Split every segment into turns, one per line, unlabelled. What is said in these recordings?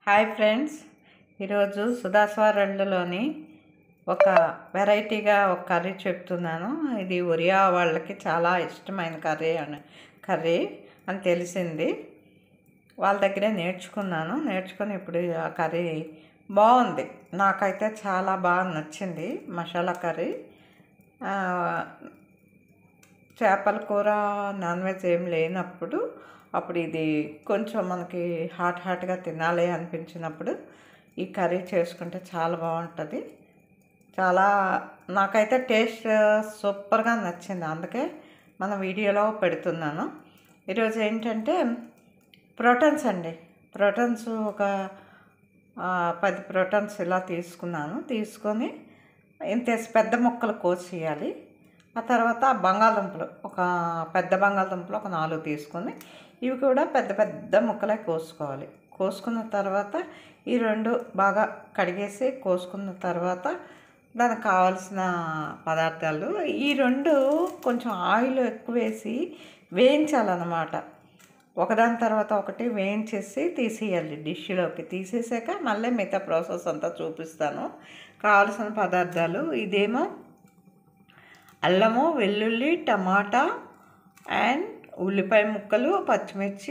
hi friends ఈరోజు సుధాస్వరల్లోని ఒక వెరైటీగా ఒక కర్రీ చెప్తున్నాను ఇది ఒరియా వాళ్ళకి చాలా ఇష్టమైన కర్రీ అని కర్రీ అని తెలిసింది వాళ్ళ దగ్గరే నేర్చుకున్నాను నేర్చుకుని ఇప్పుడు ఆ కర్రీ బాగుంది నాకైతే చాలా బాగా నచ్చింది మసాలా కర్రీ ఆ, చేపల కూర నాన్ వెజ్ ఏం లేనప్పుడు అప్పుడు ఇది కొంచెం మనకి హాట్ హాట్గా తినాలి అనిపించినప్పుడు ఈ కర్రీ చేసుకుంటే చాలా బాగుంటుంది చాలా నాకైతే టేస్ట్ సూపర్గా నచ్చింది అందుకే మన వీడియోలో పెడుతున్నాను ఈరోజు ఏంటంటే ప్రోటీన్స్ అండి ప్రోటీన్స్ ఒక ఆ, పది ప్రోటీన్స్ ఇలా తీసుకున్నాను తీసుకొని ఇంత పెద్ద ముక్కలు కోసేయాలి ఆ తర్వాత బంగాళదుంపలు ఒక పెద్ద బంగాళదుంపలు ఒక నాలుగు తీసుకొని ఇవి కూడా పెద్ద పెద్ద ముక్కలే కోసుకోవాలి కోసుకున్న తర్వాత ఈ రెండు బాగా కడిగేసి కోసుకున్న తర్వాత దానికి కావాల్సిన పదార్థాలు ఈ రెండు కొంచెం ఆయిల్ ఎక్కువ వేసి వేయించాలన్నమాట ఒకదాని తర్వాత ఒకటి వేయించేసి తీసేయాలి డిష్లోకి తీసేసాక మళ్ళీ మిగతా ప్రాసెస్ అంతా చూపిస్తాను కావాల్సిన పదార్థాలు ఇదేమో అల్లము వెల్లుల్లి టమాటా అండ్ ఉల్లిపాయ ముక్కలు పచ్చిమిర్చి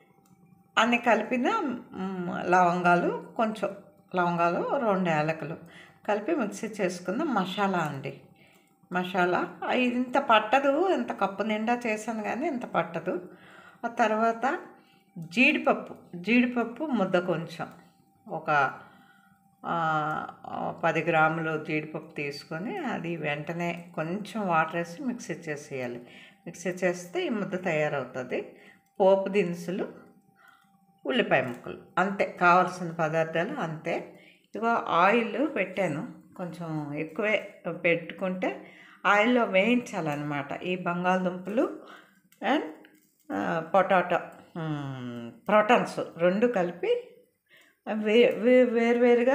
అన్ని కలిపిన మ్, లవంగాలు కొంచెం లవంగాలు రెండు యాలకులు కలిపి మిక్సీ చేసుకున్న మసాలా అండి మసాలా ఆ, ఇది ఇంత పట్టదు ఇంత కప్పు నిండా చేశాను కానీ ఇంత పట్టదు ఆ తర్వాత జీడిపప్పు జీడిపప్పు ముద్ద కొంచెం ఒక ఆ, పది గ్రాములు జీడిపప్పు తీసుకొని అది వెంటనే కొంచెం వాటర్ వేసి మిక్సీ చేసేయాలి మిక్సీ చేస్తే ఈ ముద్ద తయారవుతుంది పోపు దినుసులు ఉల్లిపాయ ముక్కలు అంతే కావాల్సిన పదార్థాలు అంతే ఇగో ఆయిల్ పెట్టాను కొంచెం ఎక్కువే పెట్టుకుంటే ఆయిల్లో వేయించాలన్నమాట ఈ బంగాళదుంపలు అండ్ పొటాటో ప్రోటాన్స్ రెండు కలిపి వే వే వేరువేరుగా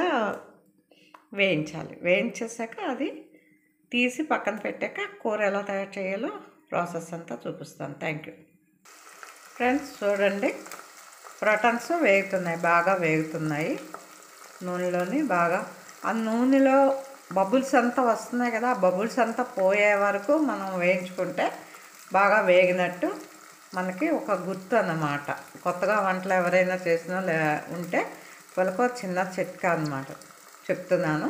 వేయించాలి వేయించేసాక అది తీసి పక్కన పెట్టాక కూర ఎలా తయారు చేయాలో ప్రాసెస్ అంతా చూపిస్తాను థ్యాంక్ యూ ఫ్రెండ్స్ చూడండి ప్రోటాన్స్ వేగుతున్నాయి బాగా వేగుతున్నాయి నూనెలోని బాగా ఆ నూనెలో బబుల్స్ అంతా వస్తున్నాయి కదా ఆ బబుల్స్ అంతా పోయే వరకు మనం వేయించుకుంటే బాగా వేగినట్టు మనకి ఒక గుర్తు అన్నమాట కొత్తగా వంటలు ఎవరైనా చేసినా లే ఉంటే వాళ్ళకు ఒక చిన్న చిట్కా అన్నమాట చెప్తున్నాను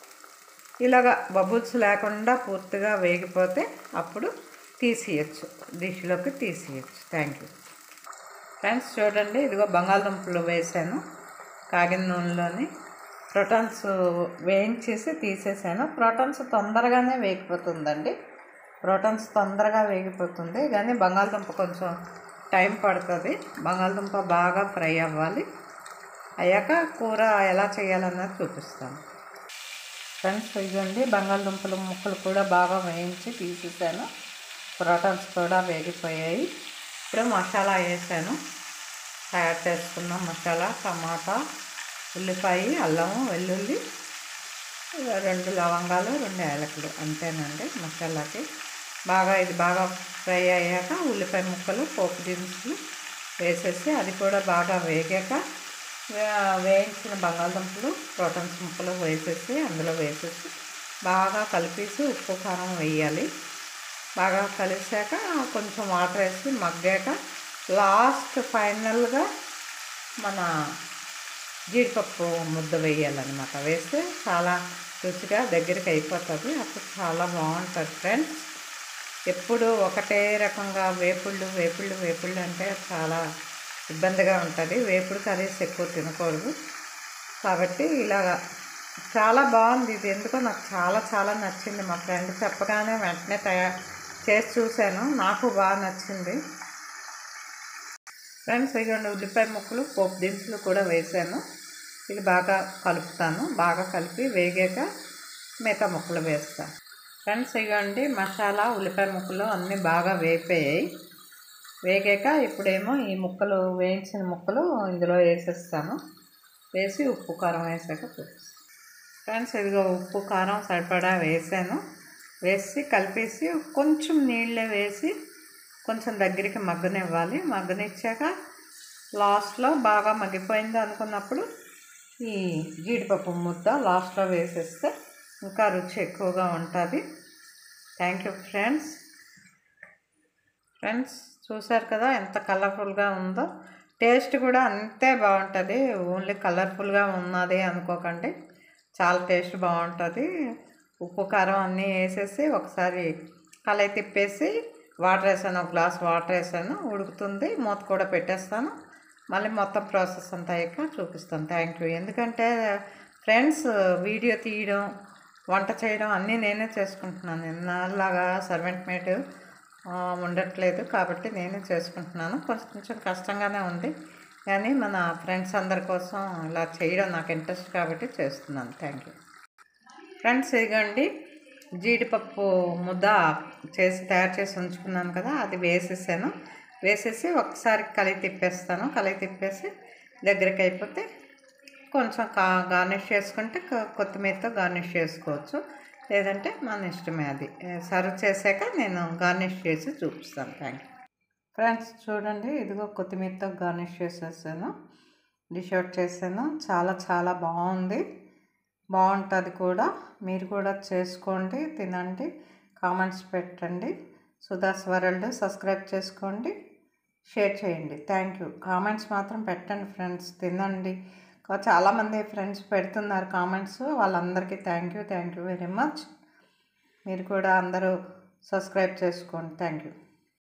ఇలాగా బబుల్స్ లేకుండా పూర్తిగా వేగిపోతే అప్పుడు తీసేయచ్చు డిష్లోకి తీసేయచ్చు థ్యాంక్ యూ ఫ్రెండ్స్ చూడండి ఇదిగో బంగాళదుంపలు వేసాను కాగిన నూనెలోని ప్రోటాన్స్ వేయించేసి తీసేసాను ప్రోటాన్స్ తొందరగానే వేగిపోతుందండి ప్రోటాన్స్ తొందరగా వేగిపోతుంది కానీ బంగాళదుంప కొంచెం టైం పడుతుంది బంగాళదుంప బాగా ఫ్రై అవ్వాలి అయ్యాక కూర ఎలా చేయాలన్నది చూపిస్తాను ఫ్రెండ్స్ ఇదండి బంగాళదుంపలు ముక్కలు కూడా బాగా వేయించి తీసేసాను ప్రోటాన్స్ కూడా వేగిపోయాయి ఇప్పుడు మసాలా వేసాను తయారు చేసుకున్న మసాలా టమాటా ఉల్లిపాయ అల్లము వెల్లుల్లి రెండు లవంగాలు రెండు యాలకులు అంతేనండి మసాలాకి బాగా ఇది బాగా ఫ్రై అయ్యాక ఉల్లిపాయ ముక్కలు పోపు దినుసులు వేసేసి అది కూడా బాగా వేగాక వే- వేయించిన బంగాళదుంపలు ప్రోటన్స్ ముక్కలు వేసేసి అందులో వేసేసి బాగా కలిపేసి ఉప్పు కారం వేయాలి బాగా కలిసాక కొంచెం వాటర్ వేసి మగ్గాక లాస్ట్ ఫైనల్గా మన జీడిపప్పు ముద్ద వేయాలన్నమాట వేస్తే చాలా రుచిగా దగ్గరికి అయిపోతుంది అప్పుడు చాలా బాగుంటుంది ఫ్రెండ్స్ ఎప్పుడు ఒకటే రకంగా వేపుళ్ళు వేపుళ్ళు వేపుళ్ళు అంటే చాలా ఇబ్బందిగా ఉంటుంది వేపుడు కర్రీస్ ఎక్కువ తినకూడదు కాబట్టి ఇలాగా చాలా బాగుంది ఇది ఎందుకో నాకు చాలా చాలా నచ్చింది మా ఫ్రెండ్ చెప్పగానే వెంటనే తయారు చేసి చూశాను నాకు బాగా నచ్చింది ఫ్రెండ్స్ ఇదిగోండి ఉల్లిపాయ ముక్కలు పోపు దినుసులు కూడా వేసాను ఇది బాగా కలుపుతాను బాగా కలిపి వేగాక మిగతా ముక్కలు వేస్తాను ఫ్రెండ్స్ ఇదిగోండి మసాలా ఉల్లిపాయ ముక్కలు అన్నీ బాగా వేగిపోయాయి వేగాక ఇప్పుడేమో ఈ ముక్కలు వేయించిన ముక్కలు ఇందులో వేసేస్తాను వేసి ఉప్పు కారం వేసాక చూపిస్తాను ఫ్రెండ్స్ ఇదిగో ఉప్పు కారం సరిపడా వేసాను వేసి కలిపేసి కొంచెం నీళ్ళే వేసి కొంచెం దగ్గరికి మగ్గనివ్వాలి మగ్గనిచ్చాక లాస్ట్లో బాగా మగ్గిపోయింది అనుకున్నప్పుడు ఈ జీడిపప్పు ముద్ద లాస్ట్లో వేసేస్తే ఇంకా రుచి ఎక్కువగా ఉంటుంది థ్యాంక్ యూ ఫ్రెండ్స్ ఫ్రెండ్స్ చూసారు కదా ఎంత కలర్ఫుల్గా ఉందో టేస్ట్ కూడా అంతే బాగుంటుంది ఓన్లీ కలర్ఫుల్గా ఉన్నది అనుకోకండి చాలా టేస్ట్ బాగుంటుంది ఉప్పు కారం అన్నీ వేసేసి ఒకసారి కలయి తిప్పేసి వాటర్ వేసాను ఒక గ్లాస్ వాటర్ వేసాను ఉడుకుతుంది మూత కూడా పెట్టేస్తాను మళ్ళీ మొత్తం ప్రాసెస్ అంతా అయ్యాక చూపిస్తాను థ్యాంక్ యూ ఎందుకంటే ఫ్రెండ్స్ వీడియో తీయడం వంట చేయడం అన్నీ నేనే చేసుకుంటున్నాను నాలాగా సర్వెంట్ మేట్ ఉండట్లేదు కాబట్టి నేనే చేసుకుంటున్నాను కొంచెం కొంచెం కష్టంగానే ఉంది కానీ మన ఫ్రెండ్స్ అందరి కోసం ఇలా చేయడం నాకు ఇంట్రెస్ట్ కాబట్టి చేస్తున్నాను థ్యాంక్ యూ ఫ్రెండ్స్ ఇదిగోండి జీడిపప్పు ముద్ద చేసి తయారు చేసి ఉంచుకున్నాను కదా అది వేసేసాను వేసేసి ఒకసారి కలిగి తిప్పేస్తాను కలిగి తిప్పేసి దగ్గరికి అయిపోతే కొంచెం కా గార్నిష్ చేసుకుంటే కొ- కొత్తిమీరతో గార్నిష్ చేసుకోవచ్చు లేదంటే మన ఇష్టమే అది సర్వ్ చేశాక నేను గార్నిష్ చేసి చూపిస్తాను థ్యాంక్ యూ ఫ్రెండ్స్ చూడండి ఇదిగో కొత్తిమీరతో గార్నిష్ చేసేసాను డిష్ అవుట్ చేశాను చాలా చాలా బాగుంది బాగుంటుంది కూడా మీరు కూడా చేసుకోండి తినండి కామెంట్స్ పెట్టండి సుధాస్ వరల్డ్ సబ్స్క్రైబ్ చేసుకోండి షేర్ చేయండి థ్యాంక్ యూ కామెంట్స్ మాత్రం పెట్టండి ఫ్రెండ్స్ తినండి ఇంకా చాలామంది ఫ్రెండ్స్ పెడుతున్నారు కామెంట్స్ వాళ్ళందరికీ thank you thank you very much మీరు కూడా అందరూ సబ్స్క్రైబ్ చేసుకోండి థ్యాంక్ యూ